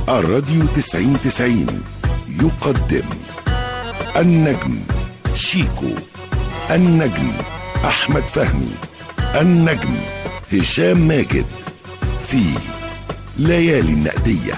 الراديو تسعين تسعين يقدم النجم شيكو النجم أحمد فهمي النجم هشام ماجد في ليالي النقديه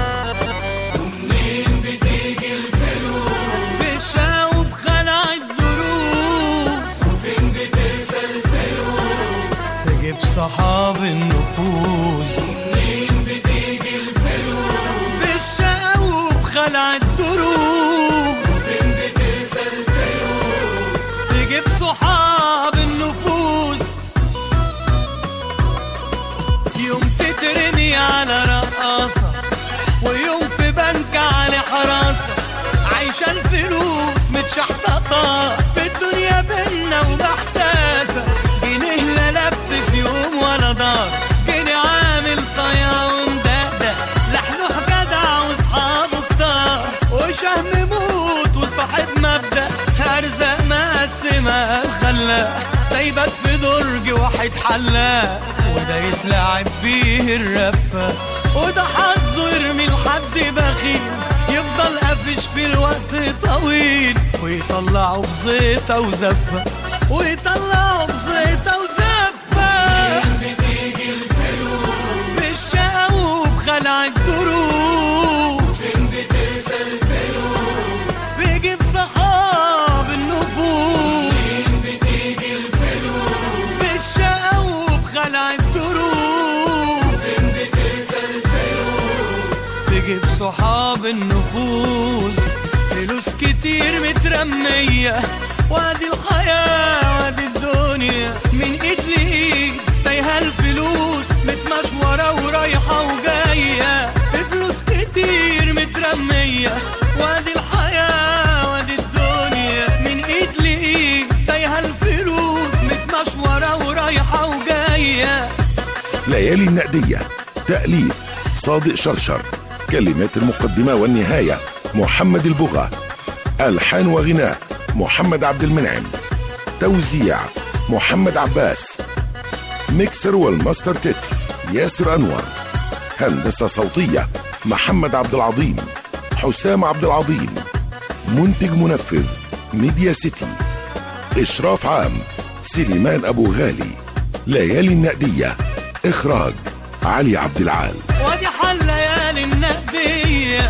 بشاوب خلع الدروس وفين بترسى الفلوس تجيب صحاب النفوس ومنين بتيجي الفلوس بالشاوب خلع الدروس وفين بترسى الفلوس تجيب صحاب النفوس يوم تترمي على رقاصة ويوم في بنك على حراسة عايشة الفلوس متشحططة في الدنيا بينا ومحتاسة جنيه لا لف في يوم ولا دار جنيه عامل صيا ومدقدق لحلوح جدع واصحابه كتار وشهم موت وصاحب مبدأ أرزاق مقسمة الخلاق ده يبات في درج واحد حلاق وده يتلعب بيه الرفة وده حظه يرمي لحد بخيل يفضل قافش في الوقت طويل ويطلعه بزيطة وزفة ويطلعه بزيطة وزفة بتيجي الفلوس بالشقا وبخلع الدروس فين بترسى الفلوس بيجيب صحاب النفوس فين بتيجي الفلوس بالشقا وبخلع الدروس فين بترسى الفلوس تجيب صحاب النفوس فلوس كتير مترمية وادي الحياة وادي الدنيا من ايد لايد تايهة الفلوس متمشورة ورايحة وجاية فلوس كتير مترمية وادي الحياة وادي الدنيا من ايد لايد تايهة الفلوس متمشورة ورايحة وجاية ليالي النقدية تأليف صادق شرشر كلمات المقدمة والنهاية محمد البغا ألحان وغناء محمد عبد المنعم توزيع محمد عباس ميكسر والماستر تتر ياسر أنور هندسة صوتية محمد عبد العظيم حسام عبد العظيم منتج منفذ ميديا سيتي إشراف عام سليمان أبو غالي ليالي النقدية إخراج علي عبد العال وادي حل ليالي النقدية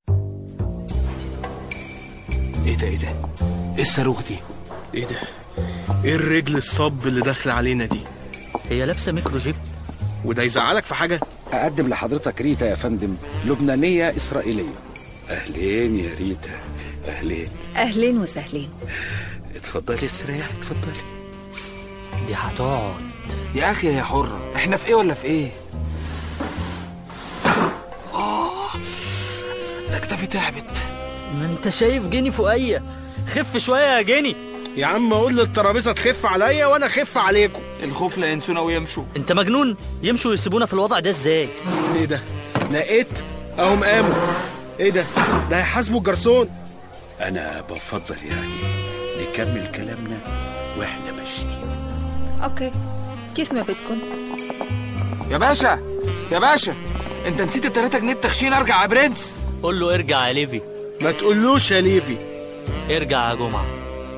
ايه ده ايه ده ايه الصاروخ دي ايه ده ايه الرجل الصب اللي داخله علينا دي هي لابسه ميكرو جيب وده يزعلك في حاجه أقدم لحضرتك ريتا يا فندم لبنانية إسرائيلية أهلين يا ريتا أهلين أهلين وسهلين اتفضلي استريحي اتفضلي دي هتقعد يا اخي يا حرة احنا في ايه ولا في ايه اه انا كتفي تعبت ما انت شايف جيني فوقيا خف شويه يا جيني يا عم اقول للترابيزه تخف عليا وانا اخف عليكم الخوف لا ينسونا ويمشوا انت مجنون يمشوا ويسيبونا في الوضع ده ازاي ايه ده نقيت اهم قاموا ايه ده ده هيحاسبوا الجرسون أنا بفضل يعني نكمل كلامنا وإحنا ماشيين أوكي كيف ما بدكم يا باشا يا باشا انت نسيت التلاتة جنيه التخشين ارجع يا برنس قول له ارجع يا ليفي ما تقولوش يا ليفي ارجع يا جمعه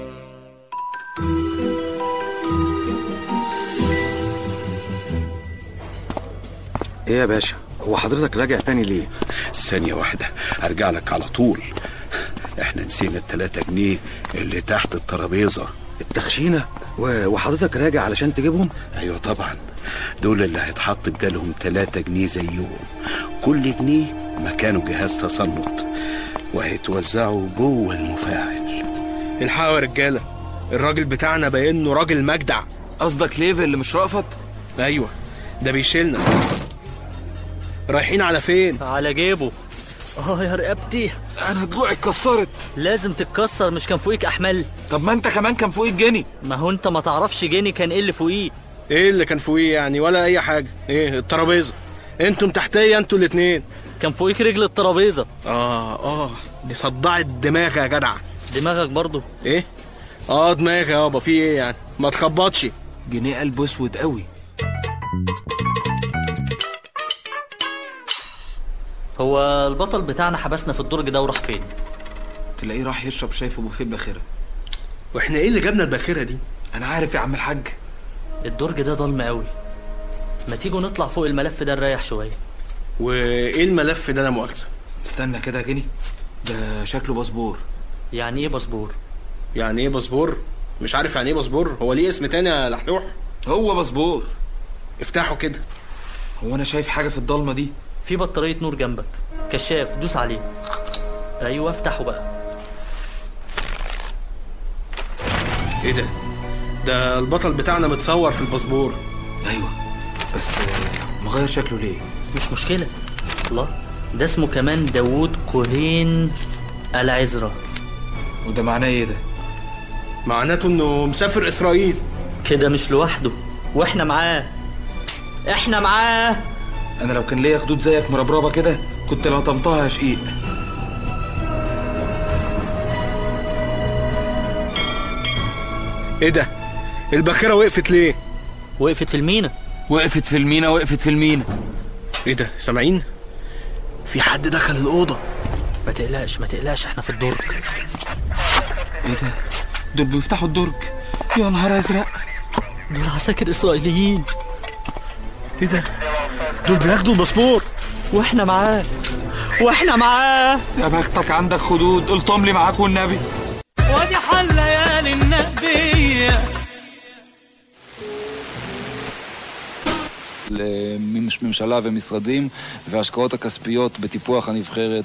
إيه يا باشا هو حضرتك راجع تاني ليه ثانية واحدة أرجع لك على طول إحنا نسينا التلاتة جنيه اللي تحت الترابيزة التخشينة و- وحضرتك راجع علشان تجيبهم أيوة طبعا دول اللي هيتحط بدالهم تلاتة جنيه زيهم كل جنيه مكانه جهاز تصنت وهيتوزعوا جوه المفاعل الحقوا يا رجاله الراجل بتاعنا باين انه راجل مجدع قصدك ليف اللي مش رأفت ايوه ده بيشيلنا رايحين على فين على جيبه اه يا رقبتي انا ضلوعي اتكسرت لازم تتكسر مش كان فوقيك احمال طب ما انت كمان كان فوقيك جني ما هو انت ما تعرفش جيني كان ايه اللي فوقيه ايه اللي كان فوقيه يعني ولا اي حاجه ايه الترابيزه انتم تحتيه انتوا الاتنين كان فوقيك رجل الترابيزه اه اه دي صدعت دماغي يا جدع دماغك برضو ايه اه دماغي يابا في ايه يعني ما تخبطش جنيه قلبه اسود قوي هو البطل بتاعنا حبسنا في الدرج ده وراح فين تلاقيه راح يشرب شاي في بوفيه باخره واحنا ايه اللي جابنا الباخره دي انا عارف يا عم الحاج الدرج ده ضلمه قوي ما تيجوا نطلع فوق الملف ده نريح شويه وايه الملف ده لا مؤاخذه استنى كده يا غني ده شكله باسبور يعني ايه باسبور يعني ايه باسبور مش عارف يعني ايه باسبور هو ليه اسم تاني يا لحلوح هو باسبور افتحه كده هو انا شايف حاجه في الضلمه دي في بطاريه نور جنبك كشاف دوس عليه ايوه افتحه بقى ايه ده ده البطل بتاعنا متصور في الباسبور ايوه بس آه، مغير شكله ليه مش مشكله الله ده اسمه كمان داوود كوهين العزرة وده معناه ايه ده معناته انه مسافر اسرائيل كده مش لوحده واحنا معاه احنا معاه انا لو كان ليا خدود زيك مربربه كده كنت لطمتها يا شقيق ايه ده الباخره وقفت ليه وقفت في المينا وقفت في المينا وقفت في المينا ايه ده سامعين في حد دخل الاوضه ما تقلقش ما تقلقش احنا في الدرج ايه ده دول بيفتحوا الدرج يا نهار ازرق دول عساكر اسرائيليين ايه ده دول بياخدوا الباسبور واحنا معاه واحنا معاه يا بختك عندك خدود قلتم لي معاك والنبي ودي حل ليالي النقدية לממשלה ומשרדים וההשקעות הכספיות בטיפוח הנבחרת.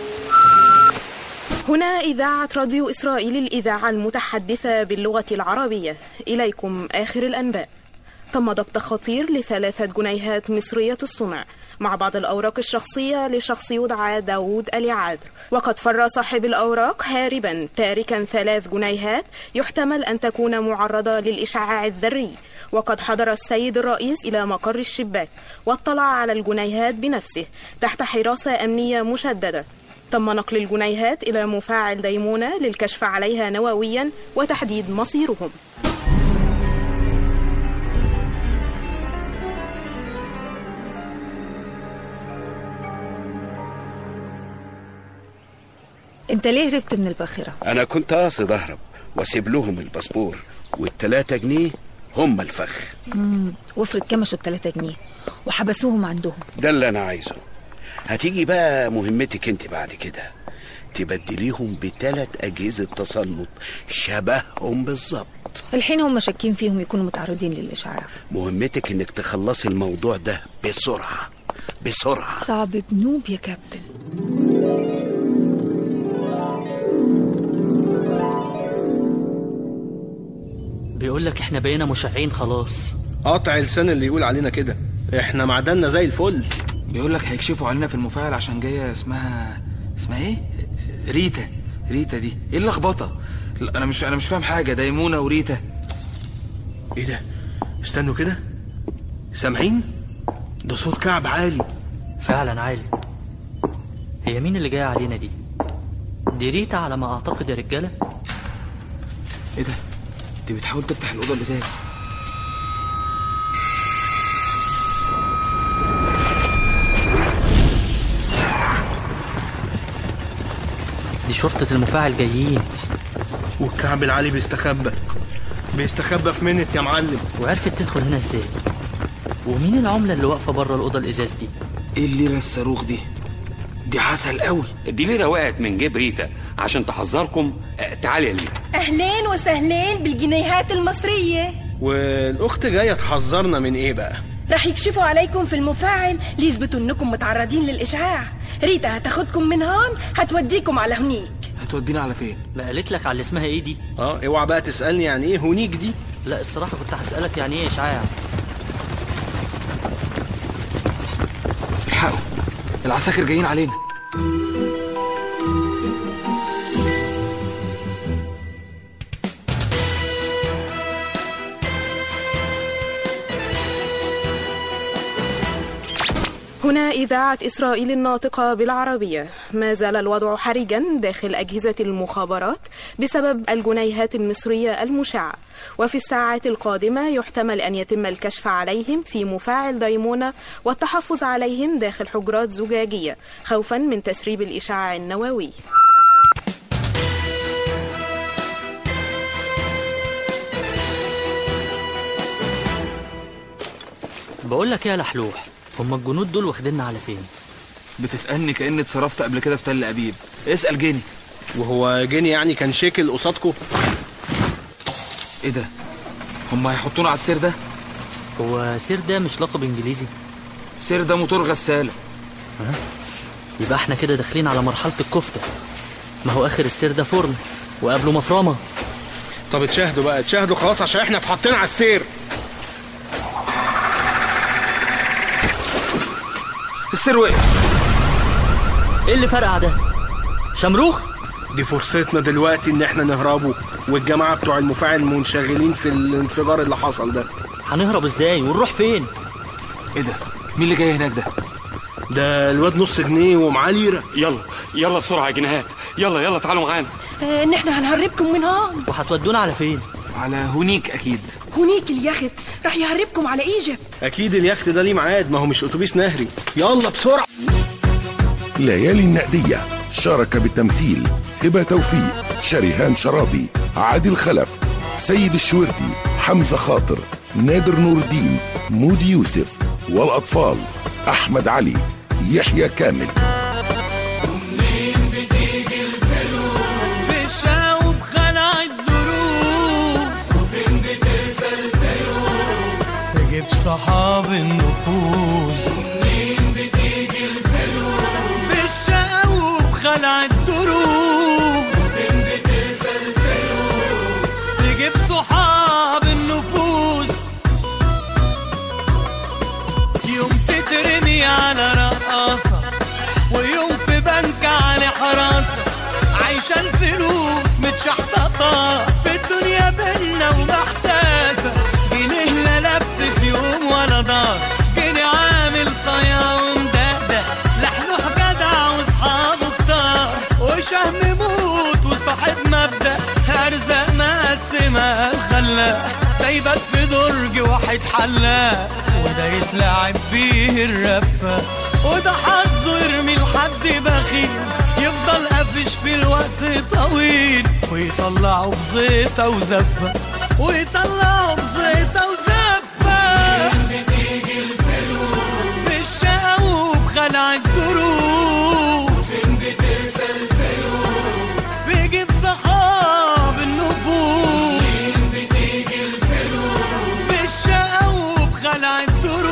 هنا إذاعة راديو إسرائيل الإذاعة المتحدثة باللغة العربية إليكم آخر الأنباء تم ضبط خطير لثلاثة جنيهات مصرية الصنع مع بعض الأوراق الشخصية لشخص يدعى داوود اليعاذر وقد فر صاحب الأوراق هاربا تاركا ثلاث جنيهات يحتمل أن تكون معرضة للإشعاع الذري وقد حضر السيد الرئيس إلى مقر الشباك واطلع على الجنيهات بنفسه تحت حراسة أمنية مشددة تم نقل الجنيهات إلى مفاعل ديمونة للكشف عليها نوويا وتحديد مصيرهم انت ليه هربت من الباخرة انا كنت قاصد اهرب واسيب لهم الباسبور والتلاتة جنيه هم الفخ مم. وافرض كمشوا بتلاتة جنيه وحبسوهم عندهم ده اللي انا عايزه هتيجي بقى مهمتك انت بعد كده تبدليهم بتلات اجهزة تصنت شبههم بالظبط الحين هم شاكين فيهم يكونوا متعرضين للإشعاع مهمتك انك تخلصي الموضوع ده بسرعة بسرعة صعب بنوب يا كابتن بيقول لك احنا بقينا مشعين خلاص قطع لسان اللي يقول علينا كده احنا معدننا زي الفل بيقول لك هيكشفوا علينا في المفاعل عشان جايه اسمها اسمها ايه ريتا ريتا دي ايه اللخبطه لا، انا مش انا مش فاهم حاجه ديمونه وريتا ايه ده استنوا كده سامعين ده صوت كعب عالي فعلا عالي هي مين اللي جايه علينا دي دي ريتا على ما اعتقد يا رجاله ايه ده دي بتحاول تفتح الاوضه الازاز دي شرطه المفاعل جايين والكعب العالي بيستخبى بيستخبى في منت يا معلم وعرفت تدخل هنا ازاي ومين العمله اللي واقفه بره الاوضه الازاز دي ايه الليره الصاروخ دي دي عسل قوي دي ليرة وقعت من جيب ريتا عشان تحذركم آه، تعالي يا ليرة أهلين وسهلين بالجنيهات المصرية والاخت جايه تحذرنا من ايه بقى رح يكشفوا عليكم في المفاعل ليثبتوا انكم متعرضين للإشعاع ريتا هتاخدكم من هون هتوديكم على هنيك هتودينا على فين ما قالت لك على اللي اسمها ايه دي اه اوعى بقى تسالني يعني ايه هونيك دي لا الصراحه كنت هسالك يعني ايه اشعاع الحقوا العساكر جايين علينا هنا إذاعة إسرائيل الناطقة بالعربية ما زال الوضع حرجا داخل أجهزة المخابرات بسبب الجنيهات المصرية المشعة وفي الساعات القادمة يحتمل أن يتم الكشف عليهم في مفاعل ديمونة والتحفظ عليهم داخل حجرات زجاجية خوفا من تسريب الإشعاع النووي بقول لك ايه يا لحلوح هما الجنود دول واخديننا على فين بتسألني كأني اتصرفت قبل كده في تل أبيب اسأل جيني وهو جيني يعني كان شكل قصادكم ايه ده هم هيحطونا على السير ده هو سير ده مش لقب انجليزي سير ده موتور غسالة ها يبقى احنا كده داخلين على مرحلة الكفتة ما هو اخر السير ده فرن وقبله مفرمة طب اتشاهدوا بقى اتشاهدوا خلاص عشان احنا اتحطينا على السير السير وقف ايه اللي فرقع ده شمروخ دي فرصتنا دلوقتي ان احنا نهربوا والجماعة بتوع المفاعل منشغلين في الانفجار اللي حصل ده هنهرب ازاي ونروح فين ايه ده مين اللي جاي هناك ده ده الواد نص جنيه ومعاه ليرة يلا يلا بسرعة يا جنيهات يلا يلا تعالوا معانا آه، ان احنا هنهربكم من هون وهتودونا على فين على هونيك أكيد هونيك اليخت راح يهربكم على ايجيبت اكيد اليخت ده ليه ميعاد ما هو مش اتوبيس نهري يلا بسرعة ليالي النقدية شارك بالتمثيل هبة توفيق شريهان شرابي عادل خلف سيد الشوردي حمزة خاطر نادر نور الدين مودي يوسف والأطفال أحمد علي يحيى كامل بشاوب خلع الدروس وفين بترسى الفلوس تجيب صحاب النفوس ومنين بتيجي الفلوس بالشاوب خلع الدروس وفين بترسى الفلوس تجيب صحاب النفوس يوم تترمي على رقاصة ويوم في بنك على حراسة عايشة الفلوس متشحططة في الدنيا بينا ومحتاسة جنيه لا لف في يوم ولا دار جنيه عامل صيا ومدقدق لحلوح جدع واصحابه كتار وشهم موت وصاحب مبدأ ارزاق مقسمة خلاق ده يبات في درج واحد حلاق وده يتلعب بيه الرفة وده حظه يرمي لحد بخيل يفضل قافش في الوقت طويل ويطلعه بزيطة وزفة ويطلعه بزيطة وزفة بتيجي الفلوس بالشقا وبخلع الدروس فين بترسى الفلوس بيجيب صحاب النفوس فين بتيجي الفلوس بالشقا وبخلع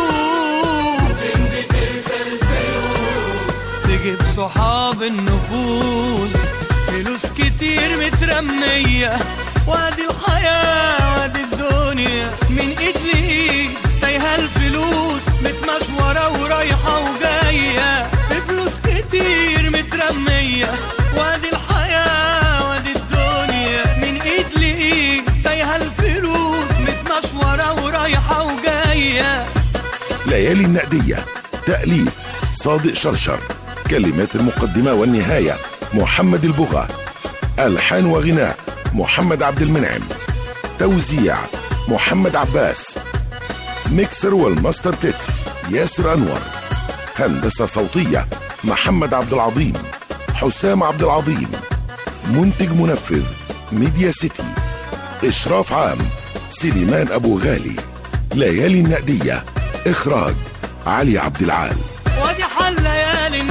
الدروس فين بترسى الفلوس تجيب صحاب النفوس فلوس كتير مترمية وادي الحياة وادي الدنيا من ايد لايد تايهة الفلوس متمشورة ورايحة وجاية فلوس كتير مترمية وادي الحياة وادي الدنيا من ايد لايد تايهة الفلوس متمشورة ورايحة وجاية ليالي النقدية تأليف صادق شرشر كلمات المقدمة والنهاية محمد البغا ألحان وغناء محمد عبد المنعم توزيع محمد عباس ميكسر والماستر تتر ياسر أنور هندسة صوتية محمد عبد العظيم حسام عبد العظيم منتج منفذ ميديا سيتي إشراف عام سليمان أبو غالي ليالي النقدية إخراج علي عبد العال وادي حل ليالي